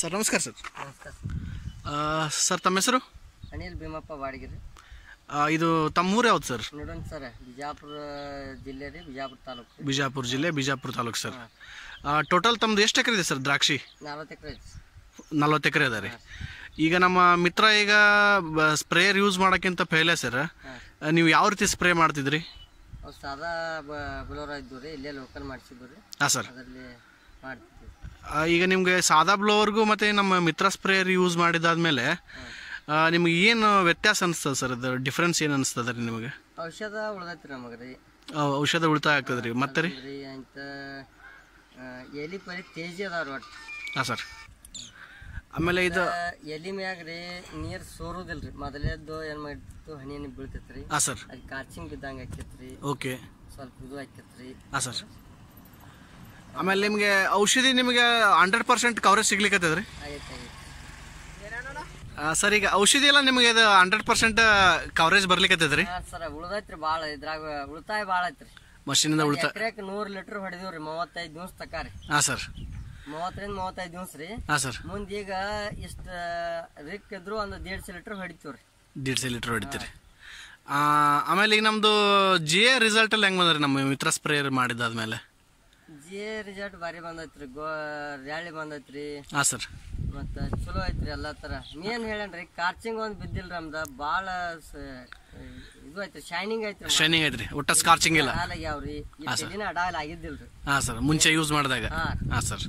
Sir ನಮಸ್ಕಾರ sir ನಮಸ್ಕಾರ sir ತಮ್ಮ ಹೆಸರು ಅನಿಲ್ ಭೀಮಪ್ಪ ಬಾಡಿಗೆರಿ ಆ, ಇದು ತಮ್ಮೂರು ಯಾವ್ದು ಸರ್ ನೋಡೋಣ ಸರ್ ಬಿಜಾಪುರ ಜಿಲ್ಲೆ ರೀ ಬಿಜಾಪುರ ತಾಲೂಕು ರೀ ಬಿಜಾಪುರ ಜಿಲ್ಲೆ ಬಿಜಾಪುರ ತಾಲೂಕು ಸರ್ ಟೋಟಲ್ ತಮ್ಮದು ಎಷ್ಟು ಎಕರೆ ಇದೆ ಸರ್ ದ್ರಾಕ್ಷಿ ನಲ್ವತ್ತು ಎಕರೆ ಐತಿ ನಲ್ವತ್ತು ಎಕರೆ ಅದ ರೀ ಈಗ ನಮ್ಮ ಮಿತ್ರ ಈಗ ಸ್ಪ್ರೇಯರ್ ಯೂಸ್ ಮಾಡೋಕ್ಕಿಂತ ಪೆಹಲೆ ಸರ್ ನೀವು ಯಾವ ರೀತಿ ಸ್ಪ್ರೇ ಮಾಡ್ತಿದ್ರಿ ಅವು ಸಾದಾ ಬುಲೋರ ಇದ್ದು ರೀ ಇಲ್ಲೇ ಲೋಕಲ್ ಮಾಡಿಸಿದ್ದು ರೀ ಹಾಂ ಸರ್ ಅದರಲ್ಲಿ ಮಾಡ್ತಿದ್ವಿ ಆ, ಈಗ ನಿಮಗೆ ಸಾದಾ ಬ್ಲೋವರ್ಗೂ ಮತ್ತು ನಮ್ಮ ಮಿತ್ರ ಸ್ಪ್ರೇಯರ್ ಯೂಸ್ ಮಾಡಿದಾದ್ಮೇಲೆ ಆ, ನಿಮ್ಗೆ ಏನು ವ್ಯತ್ಯಾಸ ಅನಿಸ್ತದೆ ಸರ್ ಅದು ಡಿಫ್ರೆನ್ಸ್ ಏನು ಅನಿಸ್ತದೆ ರೀ ನಿಮಗೆ ಔಷಧ ಉಳ್ದೈತಿ ನಮಗೆ ರೀ ಆ, ಔಷಧ ಉಳಿತಾಯ ಆಗ್ತದೆ ರೀ ಮತ್ತೆ ರೀ ರೀ ಅಂತ ಆ, ಎಲಿ ಪರಿ ತೇಜಿ ಅದಾವ್ರಿ ಒಟ್ಟು ಹಾಂ ಸರ್ ಆಮೇಲೆ ಇದು ಆ, ಎಲಿ ಮ್ಯಾಗ ರೀ ನೀರು ಸೋರುದಿಲ್ಲ ರೀ ಮೊದಲೇದ್ದು ಏನು ಮಾಡಿತ್ತು ಹನಿ ಹನಿ ಬೀಳ್ತೈತೆ ರೀ ಹಾಂ ಸರ್ ಅದು ಕಾಚಿಂಗ್ ಬಿದ್ದಂಗೆ ಆಕೈತೆ ರೀ ಓಕೆ ಸ್ವಲ್ಪ ಇದು ಆಕೈತೆ ರೀ ಹಾಂ ಸರ್ ಆಮೇಲೆ ನಿಮಗೆ ಔಷಧಿ ನಿಮಗೆ ಹಂಡ್ರೆಡ್ ಪರ್ಸೆಂಟ್ ಕವರೇಜ್ ಸಿಗ್ಲಿಕ್ಕತ್ತದ ರೀ ಆಗೈತೆ ಆಗೈತೆ ಸರ್ ಈಗ ಔಷಧಿ ಎಲ್ಲ ನಿಮಗೆ ಇದು ಹಂಡ್ರೆಡ್ ಪರ್ಸೆಂಟ್ ಕವರೇಜ್ ಬರ್ಲಿಕ್ಕತ್ತದ ರೀ ಹಾಂ ಸರ್ ಉಳ್ದೈತ್ರಿ ಭಾಳ ಇದ್ರಾಗ ಉಳಿತಾಯ ಭಾಳ ಐತ್ರಿ ಮಷೀನಿಂದ ಉಳಿತಾ ಎಕರೆಕ್ ನೂರ್ ಲೀಟರ್ ಹೊಡೆದಿವ್ರಿ ಮೂವತ್ತೈದು ದಿವ್ಸ ತಕ ರೀ ಹಾಂ ಸರ್ ಮೂವತ್ತರಿಂದ ಮೂವತ್ತೈದು ದಿವ್ಸ ರೀ ಹಾಂ ಸರ್ ಮುಂದ್ ಈಗ ಇಷ್ಟ ರಿಕ್ ಇದ್ರು ಒಂದು ದೇಡ್ಸ ಲೀಟರ್ ಹೊಡಿತೀವ್ರಿ ದೀಡ್ಸೆ ಲೀಟ್ರ್ ಹೊಡಿತೀರಿ ಆ, ಆಮೇಲೆ ಈಗ ನಮ್ಮದು ಜಿ ಎ ರಿಸಲ್ಟ್ ಎಲ್ಲ ಹೆಂಗೆ ಬಂದ್ರಿ ನಮ್ಮ ಮಿತ್ರ ಸ್ಪ್ರೇಯರ್ ಮಾಡಿದಾದ್ಮೇಲೆ ಜಿ ರಿಸಲ್ಟ್ ಭಾರಿ ಬಂದೈತ್ರಿ ಗೋ ರ್ಯಾಳಿ ಬಂದೈತ್ರಿ ಹಾಂ ಸರ್ ಮತ್ತ ಚಲೋ ಐತ್ರಿ ಎಲ್ಲಾ ತರ ಮೇನ್ ಹೇಳೇನ್ರಿ ಕಾರ್ಚಿಂಗ್ ಒಂದ್ ಬಿದ್ದಿಲ್ರಿ ನಮ್ದ ಬಾಳ ಸ- ಇದು ಐತ್ರಿ ಶೈನಿಂಗ್ ಐತ್ರಿ ಶೈನಿಂಗ್ ಐತ್ರಿ ಒಟ್ಟ ಸ್ಕಾರ್ಚಿಂಗ್ ಇಲ್ಲ ಹಾಲಾಗ್ಯಾವ್ರಿ ಇಲ್ಲಿನ ಅಡಾಲ ಆಗಿದ್ದಿಲ್ರಿ ಹಾಂ ಸರ್ ಮುಂಚೆ ಯೂಸ್ ಮಾಡಿದಾಗ ಹಾ ಹಾಂ ಸರ್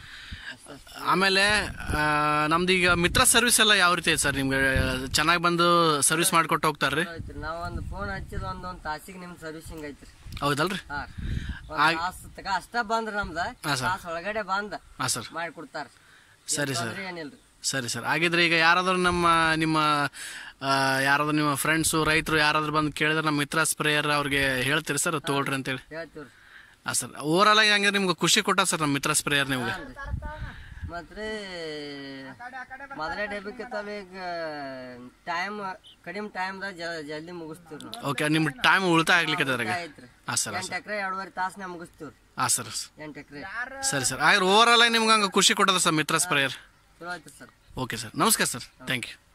ಆಮೇಲೆ ಆ, ನಮ್ದು ಈಗ ಮಿತ್ರ ಸರ್ವಿಸ್ ಎಲ್ಲ ಯಾವ ರೀತಿ ಐತೆ ಸರ್ ನಿಮ್ಗೆ ಚೆನ್ನಾಗಿ ಬಂದು ಸರ್ವಿಸ್ ಮಾಡಿಕೊಟ್ಟು ಹೋಗ್ತಾರೆ ರೀ ಚಲೋ ಐತ್ರಿ ನಾವ್ ಒಂದ್ ಫೋನ್ ಹಚ್ಚಿದ ಒಂದ್ ಒಂದ್ ತಾಸಿಗೆ ನಿಮ್ ಸರ್ವಿಸಿಂಗ್ ಐತ್ರಿ ಹೌದಲ್ರಿ ಹಾ ಒಂದ್ ತಾಸ್ ತಕ ಅಷ್ಟ ಬಂದ್ರ ನಮ್ದ ಹಾ, ಸರ್. ತಾಸ್ ಒಳಗಡೆ ಬಂದ ಹಾಂ ಸರ್ ಮಾಡಿ ಕೊಡ್ತಾರ ಸರಿ ಸರ್ ತೊಂದ್ರೆ ಏನಿಲ್ರಿ ಸರಿ ಸರ್ ಹಾಗಿದ್ರೆ ಈಗ ಯಾರಾದ್ರೂ ನಮ್ಮ ನಿಮ್ಮ ಆ, ಯಾರಾದ್ರೂ ನಿಮ್ಮ ಫ್ರೆಂಡ್ಸು ರೈತರು ಯಾರಾದ್ರೂ ಬಂದು ಕೇಳಿದ್ರೆ ನಮ್ಮ ಮಿತ್ರ ಸ್ಪ್ರೇಯರ್ ಅವ್ರಿಗೆ ಹೇಳ್ತೀರಿ ಸರ್ ತೊಗೊಳ್ರಿ ಅಂತೇಳಿ ಹೇಳ್ತೀವ್ರಿ ಹಾಂ ಸರ್ ಓವರಾಲ್ ಆಗಿ ಹಂಗೆ ನಿಮ್ಗೆ ಖುಷಿ ಕೊಟ್ಟ ಸರ್ ನಮ್ಮ ಮಿತ್ರ ಸ್ಪ್ರೇಯರ್ ನಿಮ್ಗೆ ಮತ್ರಿ ಮೊದಲೇ ಡೇಬೇಕಿತ್ತಲ್ಲ ಈಗ ಟೈಮ್ ಕಡಿಮೆ ಟೈಮ್ದಾಗ ಜಲ್ದಿ ಮುಗಿಸ್ತೀವ್ರಿ ನಾವು ಓಕೆ ನಿಮ್ಮ ಟೈಮ್ ಉಳಿತಾಯ ಆಗ್ಲಿಕ್ಕೆ ಅದ್ರಾಗ ಐತ್ರಿ ಹಾಂ ಸರ್ ಎಂಟು ಎಕರೆ ಎರಡೂವರೆ ತಾಸ್ನ್ಯಾಗ ಮುಗಿಸ್ತೀವ್ರಿ ಹಾಂ ಸರ್ ಎಂಟು ಎಕರೆ ಸರಿ ಸರ್ ಹಾಗಾದ್ರೆ ಓವರಾಲ್ ಆಗಿ ನಿಮ್ಗೆ ಹಂಗೆ ಖುಷಿ ಕೊಟ್ಟದ ಸರ್ ಮಿತ್ರ ಸ್ಪ್ರೇಯರ್ ಚಲೋ ಐತ್ರಿ ಸರ್ ಓಕೆ ಸರ್ ನಮಸ್ಕಾರ ಸರ್ ಥ್ಯಾಂಕ್ ಯು